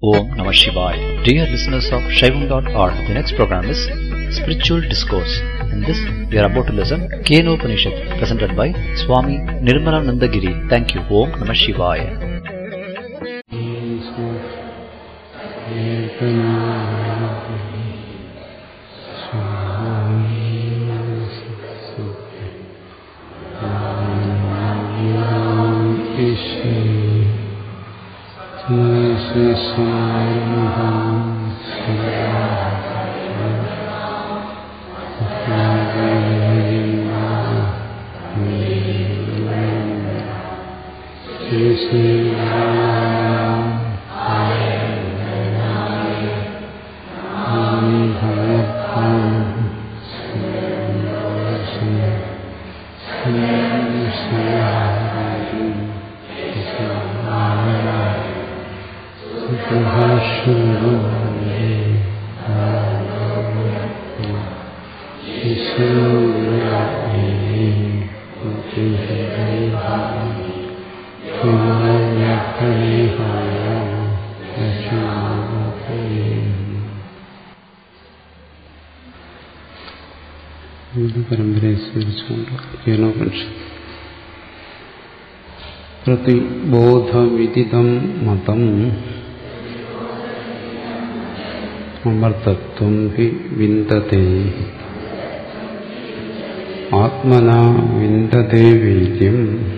Om Namah Shivaya. Dear listeners of Shaivam.org, the next program is Spiritual Discourse. In this, we are about to listen Keno Upanishad, presented by Swami Nirmalananda Giri. Thank you. Om Namah Shivaya. പരമ്പരയെ സ്വീകരിച്ചുകൊണ്ട് കേനോപനിഷത്ത് പ്രതിബോധവിദിതം മതം അമർത്തത്വം he വിന്ദത്തെ ആത്മനാ വിന്ദത്തെ വീര്യം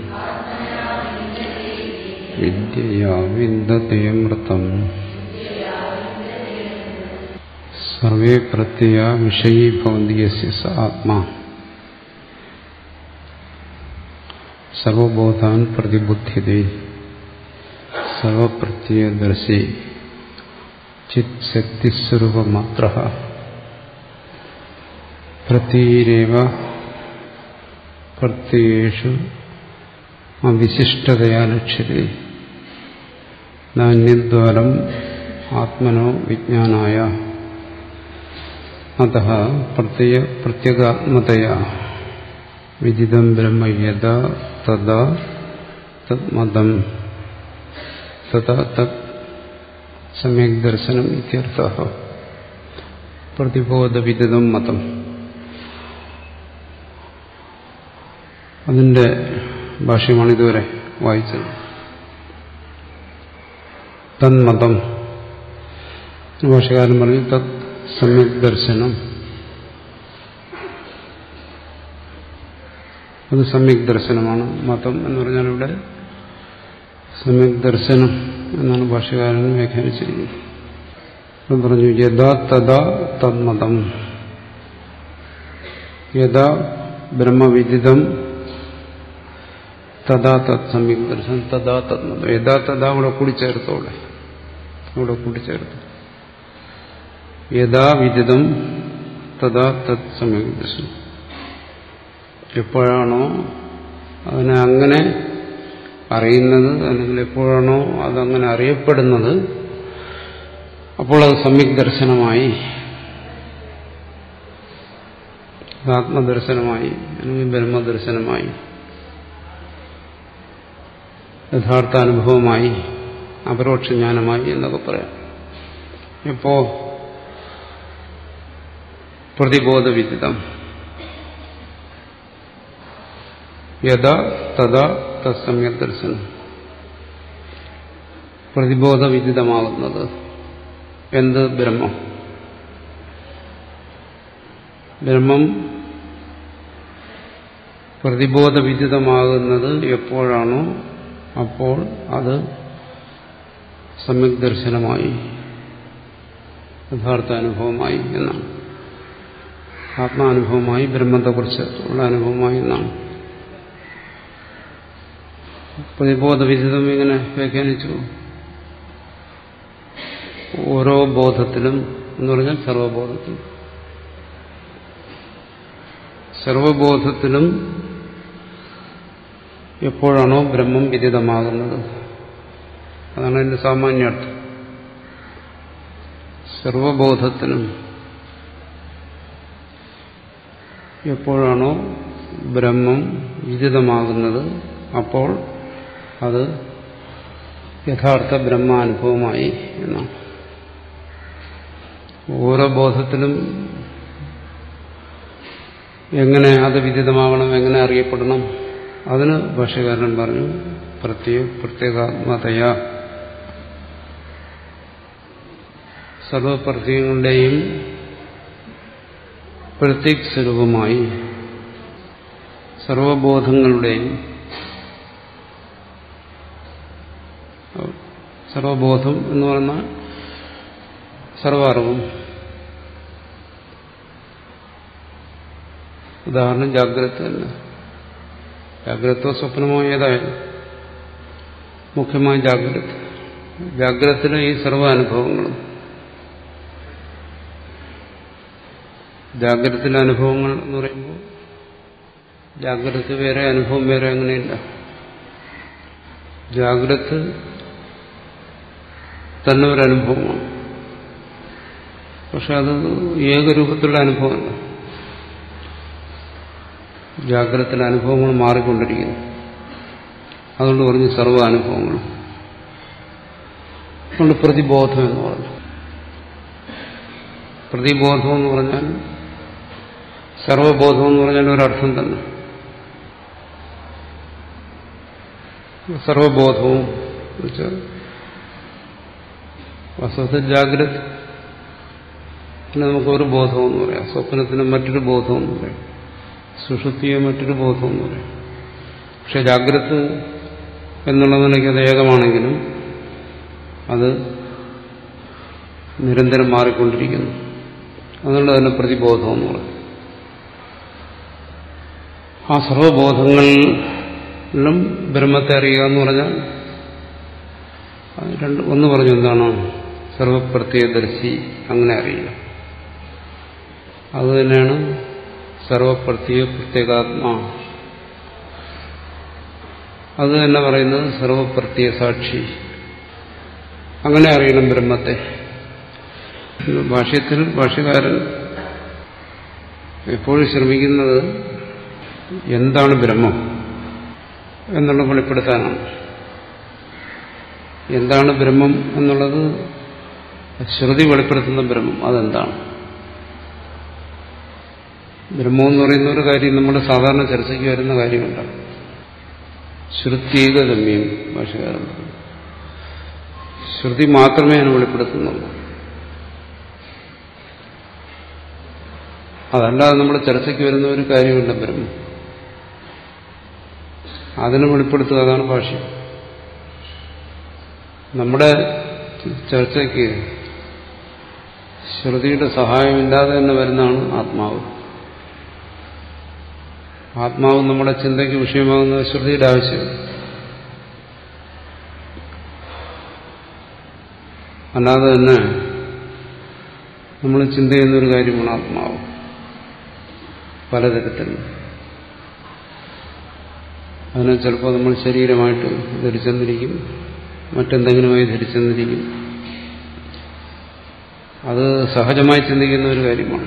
വിദ്യയാ വിന്ദത്തെ അമൃതം survey പ്രത്യയ വിഷയീഭവന്തി യസ്യ സ ആത്മാ സർവബോധാൻ പ്രതിബുദ്ധ്യതേ സർവപ്രത്യയദർശി ചിത് ശക്തിസ്വരൂപമാത്ര പ്രത്യയരേവ പ്രത്യയേഷു അവിശിഷ്ടതയാ ലക്ഷ്യത്തെ നാന്യദ്വാരം ആത്മനോ വിജ്ഞാനായ അത പ്രത്യയ പ്രത്യേകാത്മതയാ വിദിതം ബ്രഹ്മ യഥാ തഥാ തദ്മതം തഥാ തത് സമ്യക് ദർശനം ഇത്യർത്ഥ പ്രതിബോധവിദിതം മതം അതിന്റെ ഭാഷ്യമാണ് ഇതുവരെ വായിച്ചത് തന്മതം ഭാഷകാരൻ പറഞ്ഞു തത് സമ്യക് ദർശനം അത് സമ്യക് ദർശനമാണ് മതം എന്ന് പറഞ്ഞാൽ ഇവിടെ സമ്യക് ദർശനം എന്നാണ് ഭാഷകാരൻ വ്യാഖ്യാനിച്ചിരിക്കുന്നത് പറഞ്ഞു യഥാ തഥാ തന്മതം യഥാ ബ്രഹ്മവിദിതം തഥാ തത് സമ്യക് ദർശനം തഥാ തന്മതം യഥാ തഥാ ഇവിടെ കൂടിച്ചേർത്തോടെ ഇവിടെ കൂട്ടിച്ചേർത്തു യഥാ വിദിതം തഥാ തത് സമ്യക് ദർശനം എപ്പോഴാണോ അതിനെ അങ്ങനെ അറിയുന്നത് അല്ലെങ്കിൽ എപ്പോഴാണോ അതങ്ങനെ അറിയപ്പെടുന്നത് അപ്പോൾ അത് സമ്യക് ദർശനമായി ആത്മദർശനമായി അല്ലെങ്കിൽ ബ്രഹ്മദർശനമായി യഥാർത്ഥ അനുഭവമായി അപരോക്ഷ ജ്ഞാനമായി എന്നൊക്കെ പറയാം എപ്പോ പ്രതിബോധവിദിതം യഥാ തഥാ തത്സമ്യക് ദർശനം പ്രതിബോധവിദിതമാകുന്നത് എന്ത് ബ്രഹ്മം ബ്രഹ്മം പ്രതിബോധവിദിതമാകുന്നത് എപ്പോഴാണോ അപ്പോൾ അത് സമ്യക് ദർശനമായി യഥാർത്ഥ അനുഭവമായി എന്നാണ് ആത്മാനുഭവമായി ബ്രഹ്മത്തെക്കുറിച്ച് ഉള്ള അനുഭവമായി എന്നാണ് പ്രതിബോധവിദിതം ഇങ്ങനെ വ്യാഖ്യാനിച്ചു ഓരോ ബോധത്തിലും എന്ന് പറഞ്ഞാൽ സർവബോധത്തിലും സർവബോധത്തിലും എപ്പോഴാണോ ബ്രഹ്മം വിദിതമാകുന്നത് അതാണ് അതിന്റെ സാമാന്യാർത്ഥം സർവബോധത്തിനും എപ്പോഴാണോ ബ്രഹ്മം വിദിതമാകുന്നത് അപ്പോൾ അത് യഥാർത്ഥ ബ്രഹ്മാനുഭവമായി എന്നാണ് ഓരോ ബോധത്തിലും എങ്ങനെ അത് വിദിതമാകണം എങ്ങനെ അറിയപ്പെടണം അതിന് ഭാഷകാരൻ പറഞ്ഞു പ്രത്യേക പ്രത്യേകാത്മതയ സർവപ്രത്യങ്ങളുടെയും പ്രത്യേക സ്വരൂപമായി സർവബോധങ്ങളുടെയും സർവബോധം എന്ന് പറഞ്ഞാൽ സർവ അറിവും ഉദാഹരണം ജാഗ്രത തന്നെ ജാഗ്രതോ സ്വപ്നമോ ഏതായാലും മുഖ്യമായ ജാഗ്രത ജാഗ്രതത്തിലെ ഈ സർവ്വ അനുഭവങ്ങളും ജാഗ്രതത്തിലെ അനുഭവങ്ങൾ എന്ന് പറയുമ്പോൾ ജാഗ്രത വേറെ അനുഭവം വേറെ അങ്ങനെയില്ല ജാഗ്രത തന്നെ ഒരു അനുഭവമാണ് പക്ഷെ അത് ഏകരൂപത്തിലുള്ള അനുഭവമല്ല ജാഗ്രതത്തിലെ അനുഭവങ്ങൾ മാറിക്കൊണ്ടിരിക്കുന്നു അതുകൊണ്ട് പറഞ്ഞു സർവ്വ അനുഭവങ്ങൾ അതുകൊണ്ട് പ്രതിബോധം എന്ന് പറഞ്ഞു പ്രതിബോധം എന്ന് പറഞ്ഞാൽ സർവബോധം എന്ന് പറഞ്ഞാൽ ഒരർത്ഥം തന്നെ സർവബോധവും വെച്ചാൽ വാസ്തവത്തിൽ ജാഗ്രത പിന്നെ നമുക്ക് ഒരു ബോധമെന്ന് പറയാം സ്വപ്നത്തിന് മറ്റൊരു ബോധമെന്ന് പറയാം സുഷുപ്തിയെ മറ്റൊരു ബോധമെന്ന് പറയാം പക്ഷെ ജാഗ്രത എന്നുള്ള നിലയ്ക്ക് അത് ഏകമാണെങ്കിലും അത് നിരന്തരം മാറിക്കൊണ്ടിരിക്കുന്നു അതുകൊണ്ട് തന്നെ പ്രതിബോധം എന്ന് പറയും ആ സർവബോധങ്ങളിലും ബ്രഹ്മത്തെ അറിയുക എന്ന് പറഞ്ഞാൽ അത് രണ്ട് ഒന്ന് പറഞ്ഞു എന്താണ് സർവപ്രത്യദർശി അങ്ങനെ അറിയുക അതുതന്നെയാണ് സർവപ്രത്യ പ്രത്യേകാത്മാ അത് തന്നെ പറയുന്നത് സർവപ്രത്യ സാക്ഷി അങ്ങനെ അറിയണം ബ്രഹ്മത്തെ ഭാഷ്യത്തിൽ ഭാഷ്യകാരൻ എപ്പോഴും ശ്രമിക്കുന്നത് എന്താണ് ബ്രഹ്മം എന്നുള്ള വെളിപ്പെടുത്താനാണ് എന്താണ് ബ്രഹ്മം എന്നുള്ളത് ശ്രുതി വെളിപ്പെടുത്തുന്ന ബ്രഹ്മം അതെന്താണ് ബ്രഹ്മം എന്ന് പറയുന്ന ഒരു കാര്യം നമ്മുടെ സാധാരണ ചർച്ചയ്ക്ക് വരുന്ന കാര്യമല്ല ശ്രുതീകഗമ്യം ഭാഷകാരൻ പറഞ്ഞു ശ്രുതി മാത്രമേ അതിനെ വെളിപ്പെടുത്തുന്നുള്ളൂ അതല്ലാതെ നമ്മുടെ ചർച്ചയ്ക്ക് വരുന്ന ഒരു കാര്യമില്ല ബ്രഹ്മം അതിനെ വെളിപ്പെടുത്തുക അതാണ് ഭാഷ്യം നമ്മുടെ ചർച്ചയ്ക്ക് ശ്രുതിയുടെ സഹായമില്ലാതെ തന്നെ വരുന്നതാണ് ആത്മാവ് ആത്മാവ് നമ്മുടെ ചിന്തയ്ക്ക് വിഷയമാകുന്നത് ശ്രുതിയുടെ ആവശ്യം അല്ലാതെ തന്നെ നമ്മൾ ചിന്ത ചെയ്യുന്നൊരു കാര്യമാണ് ആത്മാവ് പലതരത്തിൽ അതിനെ ചിലപ്പോൾ നമ്മൾ ശരീരമായിട്ട് ധരിച്ചെന്നിരിക്കും മറ്റെന്തെങ്കിലുമായി ധരിച്ചെന്നിരിക്കും അത് സഹജമായി ചിന്തിക്കുന്ന ഒരു കാര്യമാണ്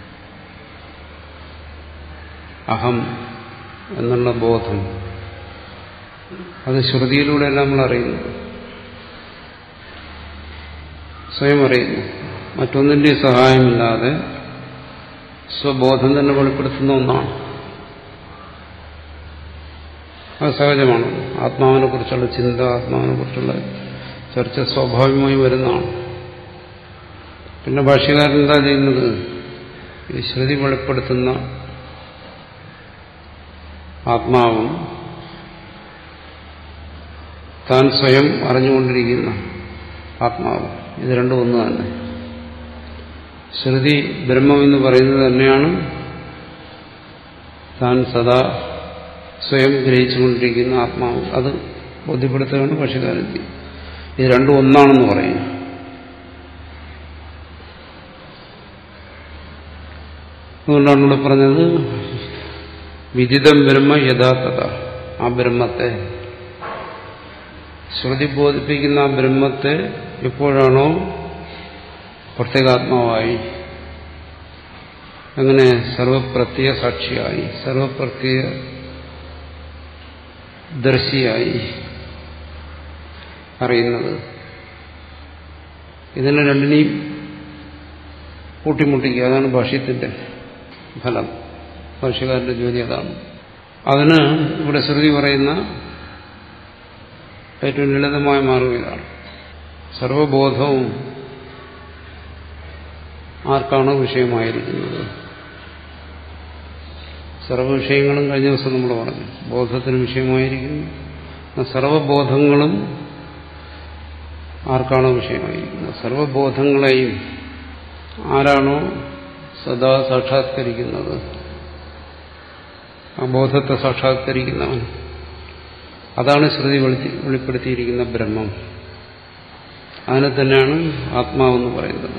അഹം എന്നുള്ള ബോധം അത് ശ്രുതിയിലൂടെയല്ല നമ്മൾ അറിയുന്നു സ്വയം അറിയുന്നു മറ്റൊന്നിന്റെ സഹായമില്ലാതെ സ്വബോധം തന്നെ വെളിപ്പെടുത്തുന്ന ഒന്നാണ് അത് സഹജമാണ് ആത്മാവിനെ കുറിച്ചുള്ള ചിന്ത ആത്മാവിനെ കുറിച്ചുള്ള ചർച്ച സ്വാഭാവികമായി വരുന്നതാണ് പിന്നെ ഭാഷ്യകാരൻ എന്താ ചെയ്യുന്നത് ഈ ശ്രുതി വെളിപ്പെടുത്തുന്ന ആത്മാവും താൻ സ്വയം അറിഞ്ഞുകൊണ്ടിരിക്കുന്ന ആത്മാവ് ഇത് രണ്ടും ഒന്ന് തന്നെ ശ്രുതി ബ്രഹ്മം എന്ന് പറയുന്നത് തന്നെയാണ് താൻ സദാ സ്വയം ഗ്രഹിച്ചുകൊണ്ടിരിക്കുന്ന ആത്മാവ് അത് ബോധ്യപ്പെടുത്തുകയാണ് പക്ഷികാരൻ ഇത് രണ്ടും ഒന്നാണെന്ന് പറയുന്നു അതുകൊണ്ടാണ് ഇവിടെ പറഞ്ഞത് വിദിതം ബ്രഹ്മ യഥാർത്ഥത ആ ബ്രഹ്മത്തെ ശ്രുതി ബോധിപ്പിക്കുന്ന ആ ബ്രഹ്മത്തെ എപ്പോഴാണോ പ്രത്യേകാത്മാവായി അങ്ങനെ സർവപ്രത്യ സാക്ഷിയായി സർവപ്രത്യ ദർശിയായി അറിയുന്നത് ഇതിനെ രണ്ടിനെയും കൂട്ടിമുട്ടിക്കുക അതാണ് ഭാഷ്യത്തിന്റെ ഫലം ഭാഷ്യക്കാരന്റെ ജോലി അതാണ് അതിന് ഇവിടെ ശ്രുതി പറയുന്ന ഏറ്റവും ലളിതമായ മാർഗം ഇതാണ് സർവബോധവും ആർക്കാണോ വിഷയമായിരിക്കുന്നത് സർവവിഷയങ്ങളും കഴിഞ്ഞ ദിവസം നമ്മൾ പറഞ്ഞു ബോധത്തിന് വിഷയമായിരിക്കുന്നു സർവബോധങ്ങളും ആർക്കാണോ വിഷയമായിരിക്കുന്നത് സർവബോധങ്ങളെയും ആരാണോ സദാ സാക്ഷാത്കരിക്കുന്നത് ആ ബോധത്തെ സാക്ഷാത്കരിക്കുന്നവൻ അതാണ് ശ്രുതി വെളിപ്പെടുത്തിയിരിക്കുന്ന ബ്രഹ്മം അതിനെ തന്നെയാണ് ആത്മാവെന്ന് പറയുന്നത്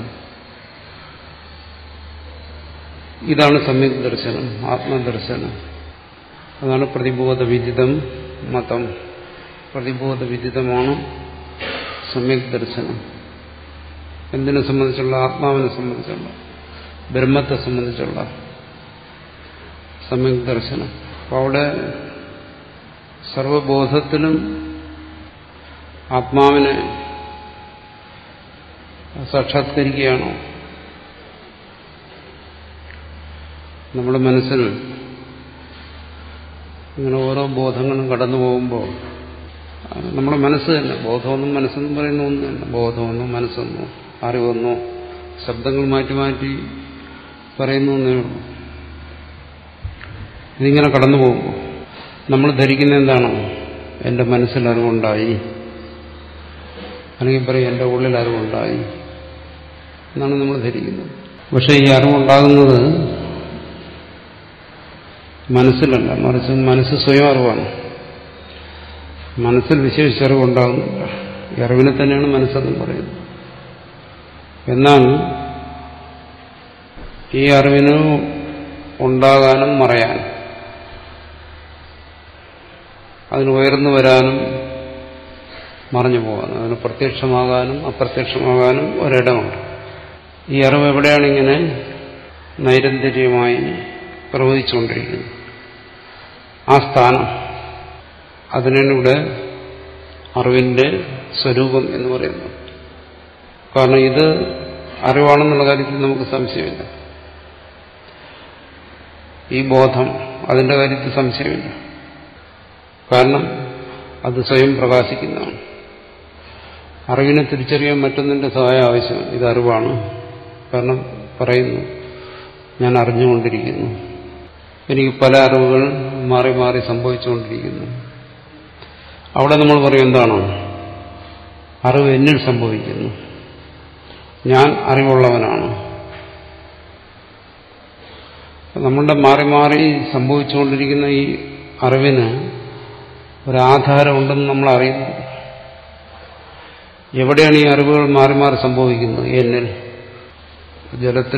ഇതാണ് സമ്യക് ദർശനം ആത്മദർശനം അതാണ് പ്രതിബോധ വിദിതം മതം പ്രതിബോധ വിദിതമാണ് സമ്യക് ദർശനം എന്തിനെ സംബന്ധിച്ചുള്ള ആത്മാവിനെ സംബന്ധിച്ചുള്ള ബ്രഹ്മത്തെ സംബന്ധിച്ചുള്ള സമ്യക് ദർശനം അപ്പോൾ അവിടെ സർവബോധത്തിലും ആത്മാവിനെ സാക്ഷാത്കരിക്കുകയാണോ നമ്മുടെ മനസ്സിൽ ഇങ്ങനെ ഓരോ ബോധങ്ങളും കടന്നു പോകുമ്പോൾ നമ്മുടെ മനസ്സ് തന്നെ ബോധമൊന്നും മനസ്സെന്നും പറയുന്ന ഒന്നും തന്നെ ബോധമൊന്നും മനസ്സൊന്നോ അറിവൊന്നോ ശബ്ദങ്ങൾ മാറ്റി മാറ്റി പറയുന്നു എന്നേ ഉള്ളൂ ഇതിങ്ങനെ കടന്നു പോകുമ്പോൾ നമ്മൾ ധരിക്കുന്ന എന്താണ് എൻ്റെ മനസ്സിൽ അറിവുണ്ടായി അല്ലെങ്കിൽ പറയും എൻ്റെ ഉള്ളിൽ അറിവുണ്ടായി എന്നാണ് നമ്മൾ ധരിക്കുന്നത് പക്ഷേ ഈ അറിവുണ്ടാകുന്നത് മനസ്സിലല്ല മറിച്ച് മനസ്സ് സ്വയം അറിവാണ് മനസ്സിൽ വിശേഷിച്ചറിവുണ്ടാകുന്നില്ല ഈ അറിവിനെ തന്നെയാണ് മനസ്സെന്നും പറയുന്നത് എന്നാൽ ഈ അറിവിന് ഉണ്ടാകാനും മറയാനും അതിന് ഉയർന്നു വരാനും മറഞ്ഞു പോകാനും അതിന് പ്രത്യക്ഷമാകാനും അപ്രത്യക്ഷമാകാനും ഒരിടമുണ്ട് ഈ അറിവ് എവിടെയാണ് ഇങ്ങനെ നൈരന്തര്യമായി പ്രവഹിച്ചുകൊണ്ടിരിക്കുന്നത് ആ സ്ഥാനം അതിനാണ് ഇവിടെ അറിവിന്റെ സ്വരൂപം എന്ന് പറയുന്നത് കാരണം ഇത് അറിവാണെന്നുള്ള കാര്യത്തിൽ നമുക്ക് സംശയമില്ല ഈ ബോധം അതിന്റെ കാര്യത്തിൽ സംശയമില്ല കാരണം അത് സ്വയം പ്രകാശിക്കുന്നതാണ് അറിവിനെ തിരിച്ചറിയാൻ മറ്റൊന്നിന്റെ സഹായം ആവശ്യമാണ് ഇത് അറിവാണ് കാരണം പറയുന്നു ഞാൻ അറിഞ്ഞുകൊണ്ടിരിക്കുന്നു എനിക്ക് പല അറിവുകൾ മാറി മാറി സംഭവിച്ചുകൊണ്ടിരിക്കുന്നു അവിടെ നമ്മൾ പറയും എന്താണോ അറിവ് എന്നിൽ സംഭവിക്കുന്നു ഞാൻ അറിവുള്ളവനാണ് നമ്മളുടെ മാറി മാറി സംഭവിച്ചുകൊണ്ടിരിക്കുന്ന ഈ അറിവിന് ഒരാധാരമുണ്ടെന്ന് നമ്മൾ അറിയുന്നു എവിടെയാണ് ഈ അറിവുകൾ മാറി മാറി സംഭവിക്കുന്നത് എന്നിൽ ജലത്തിൽ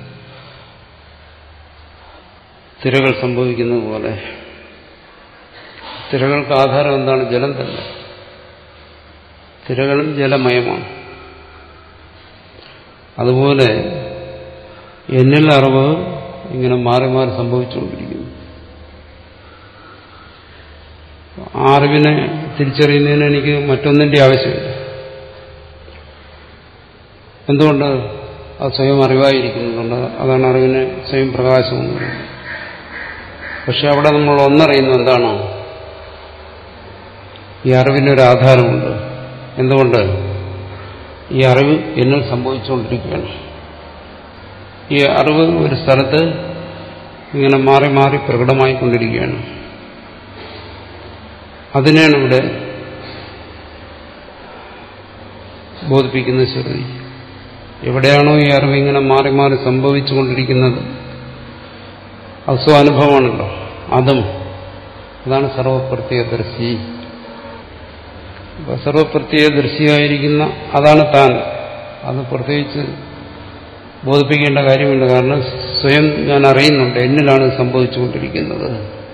തിരകൾ സംഭവിക്കുന്നത് പോലെ തിരകൾക്ക് ആധാരം എന്താണ് ജലം തന്നെ തിരകളും ജലമയമാണ് അതുപോലെ എന്നിൽ അറിവ് ഇങ്ങനെ മാറി മാറി സംഭവിച്ചുകൊണ്ടിരിക്കുന്നു ആ അറിവിനെ തിരിച്ചറിയുന്നതിന് എനിക്ക് മറ്റൊന്നിന്റെ ആവശ്യമില്ല എന്തുകൊണ്ട് അത് സ്വയം അറിവായിരിക്കുന്നുണ്ട് അതാണ് അറിവിന് സ്വയം പ്രകാശം എന്ന് പറയുന്നത് പക്ഷെ അവിടെ നമ്മൾ ഒന്നറിയുന്നു എന്താണ് ഈ അറിവിനൊരു ആധാരമുണ്ട് എന്തുകൊണ്ട് ഈ അറിവ് എന്നിൽ സംഭവിച്ചുകൊണ്ടിരിക്കുകയാണ് ഈ അറിവ് ഒരു സ്ഥലത്ത് ഇങ്ങനെ മാറി മാറി പ്രകടമായിക്കൊണ്ടിരിക്കുകയാണ് അതിനെയാണ് ഇവിടെ ബോധിപ്പിക്കുന്ന ശ്രുതി എവിടെയാണോ ഈ അറിവ് ഇങ്ങനെ മാറി മാറി സംഭവിച്ചുകൊണ്ടിരിക്കുന്നത് അത് സ്വാനുഭവമാണല്ലോ അതും അതാണ് സർവപ്രത്യദർശി സർവപ്രത്യദർശിയായിരിക്കുന്ന അതാണ് താൻ അത് പ്രത്യേകിച്ച് ബോധിപ്പിക്കേണ്ട കാര്യമില്ല കാരണം സ്വയം ഞാൻ അറിയുന്നുണ്ട് എന്നിലാണ് സംഭവിച്ചുകൊണ്ടിരിക്കുന്നത്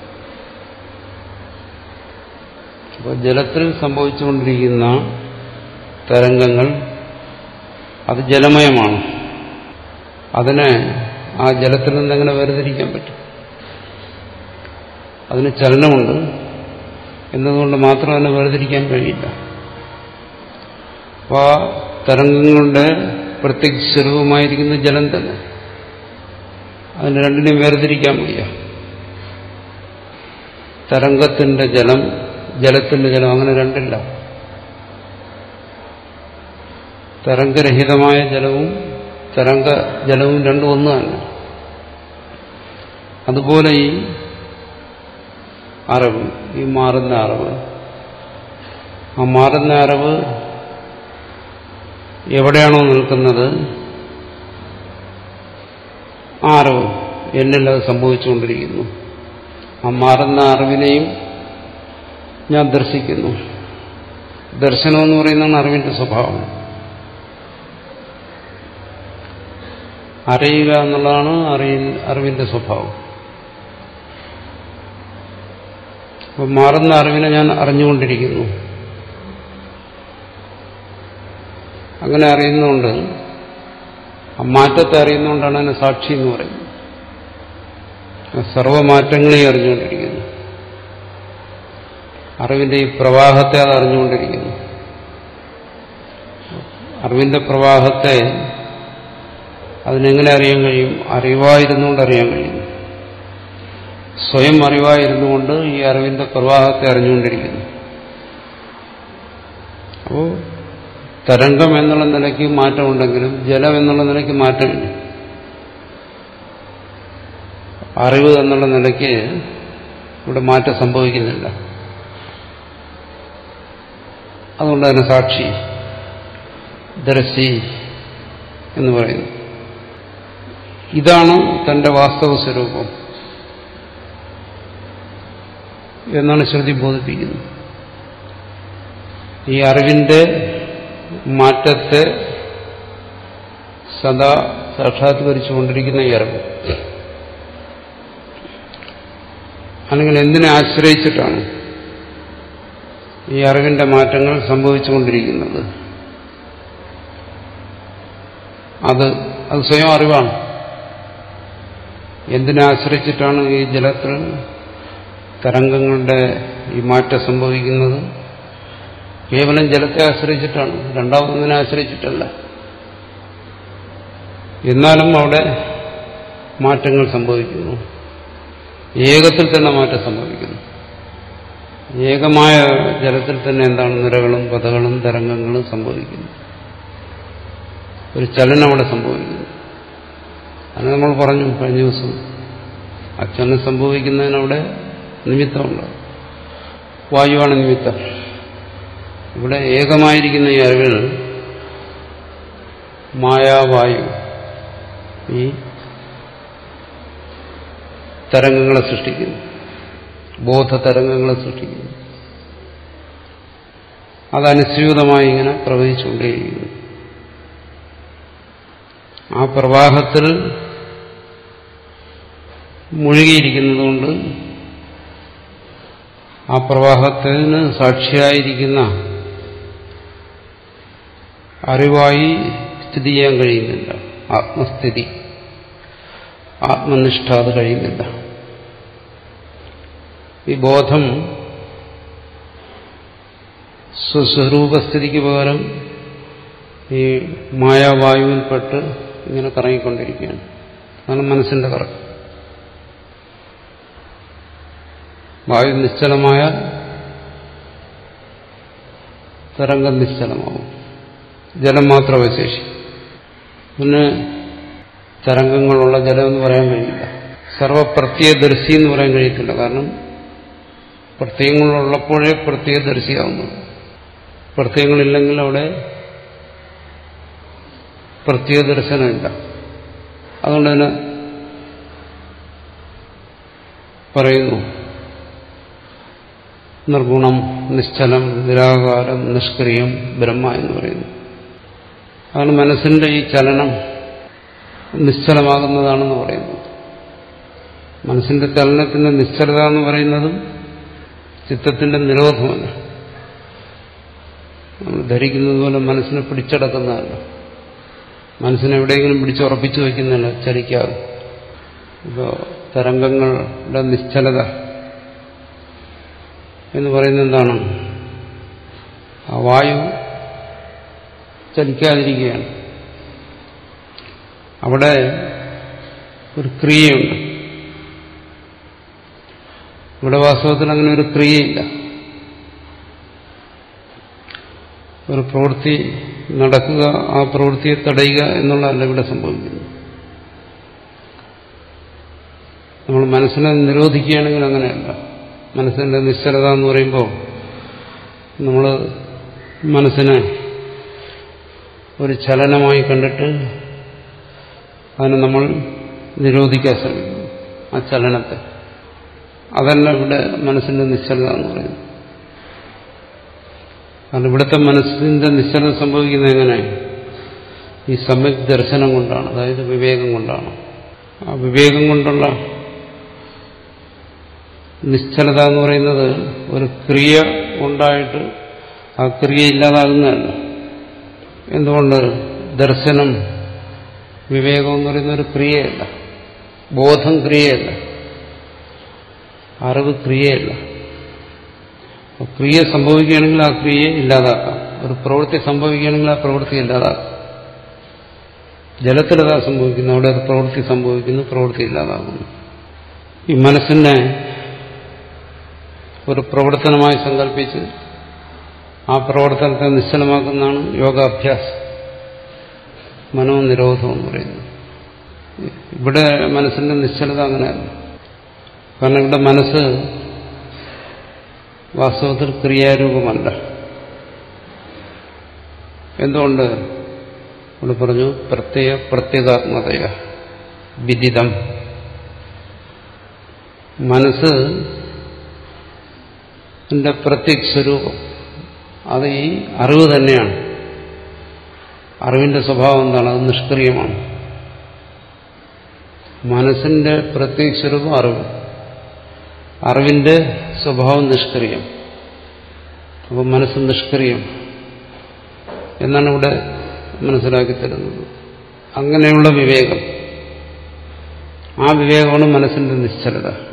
അപ്പോൾ ജലത്തിൽ സംഭവിച്ചുകൊണ്ടിരിക്കുന്ന തരംഗങ്ങൾ അത് ജലമയമാണ് അതിനെ ആ ജലത്തിൽ നിന്നെങ്ങനെ വേർതിരിക്കാൻ പറ്റും അതിന് ചലനമുണ്ട് എന്നതുകൊണ്ട് മാത്രം അതിനെ വേർതിരിക്കാൻ കഴിയില്ല അപ്പോൾ ആ തരംഗങ്ങളുടെ പ്രത്യക്ഷ സ്വരൂപമായിരിക്കുന്ന ജലം തന്നെ അതിന് രണ്ടിനെയും വേർതിരിക്കാൻ വയ്യ തരംഗത്തിന്റെ ജലം ജലത്തിന്റെ ജലം അങ്ങനെ രണ്ടില്ല തരംഗരഹിതമായ ജലവും തരംഗ ജലവും രണ്ടും ഒന്ന് തന്നെ അതുപോലെ ഈ അറിവ് ഈ മാറുന്ന അറിവ് ആ മാറുന്ന അറിവ് എവിടെയാണോ നിൽക്കുന്നത് ആ അറിവ് എന്നിൽ അത് സംഭവിച്ചുകൊണ്ടിരിക്കുന്നു ആ മാറുന്ന അറിവിനെയും ഞാൻ ദർശിക്കുന്നു ദർശനം എന്ന് പറയുന്നതാണ് അറിവിന്റെ സ്വഭാവം അറിയുക എന്നുള്ളതാണ് അറിയ അറിവിന്റെ സ്വഭാവം അപ്പോൾ മാറുന്ന അറിവിനെ ഞാൻ അറിഞ്ഞുകൊണ്ടിരിക്കുന്നു അങ്ങനെ അറിയുന്നതുകൊണ്ട് ആ മാറ്റത്തെ അറിയുന്നതുകൊണ്ടാണ് അതിനെ സാക്ഷി എന്ന് പറയുന്നത് സർവമാറ്റങ്ങളെയും അറിഞ്ഞുകൊണ്ടിരിക്കുന്നു അറിവിന്റെ ഈ പ്രവാഹത്തെ അത് അറിഞ്ഞുകൊണ്ടിരിക്കുന്നു അറിവിന്റെ പ്രവാഹത്തെ അതിനെങ്ങനെ അറിയാൻ കഴിയും അറിവായിരുന്നുകൊണ്ട് അറിയാൻ കഴിയും സ്വയം അറിവായിരുന്നുകൊണ്ട് ഈ അറിവിന്റെ പ്രവാഹത്തെ അറിഞ്ഞുകൊണ്ടിരിക്കുന്നു അപ്പോൾ തരംഗം എന്നുള്ള നിലയ്ക്ക് മാറ്റമുണ്ടെങ്കിലും ജലം എന്നുള്ള നിലയ്ക്ക് മാറ്റമില്ല അറിവ് എന്നുള്ള നിലയ്ക്ക് ഇവിടെ മാറ്റം സംഭവിക്കുന്നില്ല അതുകൊണ്ട് തന്നെ സാക്ഷി ദർശി എന്ന് പറയുന്നു ഇതാണ് തന്റെ വാസ്തവ സ്വരൂപം എന്നാണ് ശ്രുതി ബോധിപ്പിക്കുന്നത് ഈ അറിവിന്റെ മാറ്റത്തെ സദാ സാക്ഷാത്കരിച്ചുകൊണ്ടിരിക്കുന്ന ഈ അറിവ് അല്ലെങ്കിൽ എന്തിനെ ആശ്രയിച്ചിട്ടാണ് ഈ അറിവിന്റെ മാറ്റങ്ങൾ സംഭവിച്ചുകൊണ്ടിരിക്കുന്നത് അത് അത് സ്വയം അറിവാണ് എന്തിനെ ആശ്രയിച്ചിട്ടാണ് ഈ ജലത്തിൽ തരംഗങ്ങളുടെ ഈ മാറ്റം സംഭവിക്കുന്നത് കേവലം ജലത്തെ ആശ്രയിച്ചിട്ടാണ് രണ്ടാമതൊന്നിനെ ആശ്രയിച്ചിട്ടല്ല എന്നാലും അവിടെ മാറ്റങ്ങൾ സംഭവിക്കുന്നു ഏകത്തിൽ തന്നെ മാറ്റം സംഭവിക്കുന്നു ഏകമായ ജലത്തിൽ തന്നെ എന്താണ് നിരകളും പതകളും തരംഗങ്ങളും സംഭവിക്കുന്നു ഒരു ചലനം അവിടെ സംഭവിക്കുന്നു അത് നമ്മൾ പറഞ്ഞു കഴിഞ്ഞ ദിവസം ആ ചലനം സംഭവിക്കുന്നതിനവിടെ നിമിത്തമുണ്ട് വായുവാണ് നിമിത്തം ഇവിടെ ഏകമായിരിക്കുന്ന ഈ അറിവിൽ മായാവായു ഈ തരംഗങ്ങളെ സൃഷ്ടിക്കുന്നു ബോധതരംഗങ്ങളെ സൃഷ്ടിക്കുന്നു അതനുസ്യൂതമായി ഇങ്ങനെ പ്രവഹിച്ചുകൊണ്ടേയിരിക്കുന്നു ആ പ്രവാഹത്തിൽ മുഴുകിയിരിക്കുന്നതുകൊണ്ട് ആ പ്രവാഹത്തിന് സാക്ഷിയായിരിക്കുന്ന അറിവായി സ്ഥിതി ചെയ്യാൻ കഴിയുന്നില്ല ആത്മസ്ഥിതി ആത്മനിഷ്ഠ അത് കഴിയുന്നില്ല ഈ ബോധം സ്വസ്വരൂപസ്ഥിതിക്ക് പകരം ഈ മായാവായുവിൽപ്പെട്ട് ഇങ്ങനെ കറങ്ങിക്കൊണ്ടിരിക്കുകയാണ് അതാണ് മനസ്സിന്റെ കറക്കം വായു നിശ്ചലമായ തരംഗം നിശ്ചലമാവും ജലം മാത്രം അവശേഷിക്കും പിന്നെ തരംഗങ്ങളുള്ള ജലം എന്ന് പറയാൻ കഴിയില്ല സർവപ്രത്യയദർശി എന്ന് പറയാൻ കഴിയത്തില്ല കാരണം പ്രത്യയങ്ങളുള്ളപ്പോഴേ പ്രത്യയദർശിയാവുന്നു പ്രത്യയങ്ങളില്ലെങ്കിൽ അവിടെ പ്രത്യയദർശനമില്ല അതുകൊണ്ട് തന്നെ പറയുന്നു നിർഗുണം നിശ്ചലം നിരാകാരം നിഷ്ക്രിയം ബ്രഹ്മ എന്ന് പറയുന്നു അതാണ് മനസ്സിന്റെ ഈ ചലനം നിശ്ചലമാകുന്നതാണെന്ന് പറയുന്നത് മനസ്സിന്റെ ചലനത്തിന്റെ നിശ്ചലത എന്ന് പറയുന്നതും ചിത്തത്തിന്റെ നിരോധമല്ല നമ്മൾ ധരിക്കുന്നത് പോലെ മനസ്സിനെ പിടിച്ചടക്കുന്നതല്ല മനസ്സിനെ എവിടെയെങ്കിലും പിടിച്ചുറപ്പിച്ചു വയ്ക്കുന്നില്ല ചലിക്കാതെ ഇപ്പോൾ തരംഗങ്ങളുടെ നിശ്ചലത എന്ന് പറയുന്നത് എന്താണ് ആ വായു ചലിക്കാതിരിക്കുകയാണ് അവിടെ ഒരു ക്രിയയുണ്ട് ഇവിടെ വാസ്തവത്തിൽ അങ്ങനെ ഒരു ക്രിയയില്ല ഒരു പ്രവൃത്തി നടക്കുക ആ പ്രവൃത്തിയെ തടയുക എന്നുള്ളതല്ല ഇവിടെ സംഭവിക്കുന്നത് നമ്മൾ മനസ്സിനെ നിരോധിക്കുകയാണെങ്കിൽ അങ്ങനെയല്ല മനസ്സിന്റെ നിശ്ചലത എന്ന് പറയുമ്പോൾ നമ്മൾ മനസ്സിനെ ഒരു ചലനമായി കണ്ടിട്ട് അതിനെ നമ്മൾ നിരോധിക്കാൻ ശ്രമിക്കുന്നു ആ ചലനത്തെ അതല്ല ഇവിടെ മനസ്സിന്റെ നിശ്ചലത എന്ന് പറയുന്നത് കാരണം ഇവിടുത്തെ മനസ്സിന്റെ നിശ്ചലത സംഭവിക്കുന്നത് എങ്ങനെ ഈ സമ്യക് ദർശനം കൊണ്ടാണ് അതായത് വിവേകം കൊണ്ടാണ് ആ വിവേകം കൊണ്ടുള്ള നിശ്ചലത എന്ന് പറയുന്നത് ഒരു ക്രിയ ഉണ്ടായിട്ട് ആ ക്രിയ ഇല്ലാതാകുന്നതല്ല എന്തുകൊണ്ട് ദർശനം വിവേകം എന്ന് പറയുന്ന ഒരു ക്രിയയല്ല ബോധം ക്രിയയല്ല അറിവ് ക്രിയയല്ല ക്രിയ സംഭവിക്കുകയാണെങ്കിൽ ആ ക്രിയയെ ഇല്ലാതാക്കാം ഒരു പ്രവൃത്തി സംഭവിക്കുകയാണെങ്കിൽ ആ പ്രവൃത്തി ഇല്ലാതാക്കാം ജലത്തിലതാ സംഭവിക്കുന്നു അവിടെ ഒരു പ്രവൃത്തി സംഭവിക്കുന്നു പ്രവൃത്തി ഇല്ലാതാകുന്നു ഈ മനസ്സിനെ ഒരു പ്രവർത്തനമായി സങ്കല്പിച്ച് ആ പ്രവർത്തനത്തെ നിശ്ചലമാക്കുന്നതാണ് യോഗാഭ്യാസം മനോനിരോധം എന്ന് പറയുന്നത് ഇവിടെ മനസ്സിന്റെ നിശ്ചലത അങ്ങനെയല്ല കാരണം ഇവിടെ മനസ്സ് വാസ്തവത്തിൽ ക്രിയാരൂപമല്ല എന്തുകൊണ്ട് ഇവിടെ പറഞ്ഞു പ്രത്യേക പ്രത്യേകാത്മതയ വിദിതം മനസ്സ് ന്റെ പ്രത്യേക സ്വരൂപം അത് ഈ അറിവ് തന്നെയാണ് അറിവിന്റെ സ്വഭാവം എന്താണ് അത് നിഷ്ക്രിയമാണ് മനസ്സിന്റെ പ്രത്യേക സ്വരൂപം അറിവ് അറിവിന്റെ സ്വഭാവം നിഷ്ക്രിയം അപ്പോൾ മനസ്സ് നിഷ്ക്രിയം എന്നാണ് ഇവിടെ മനസ്സിലാക്കി തരുന്നത് അങ്ങനെയുള്ള വിവേകം ആ വിവേകമാണ് മനസ്സിന്റെ നിശ്ചലത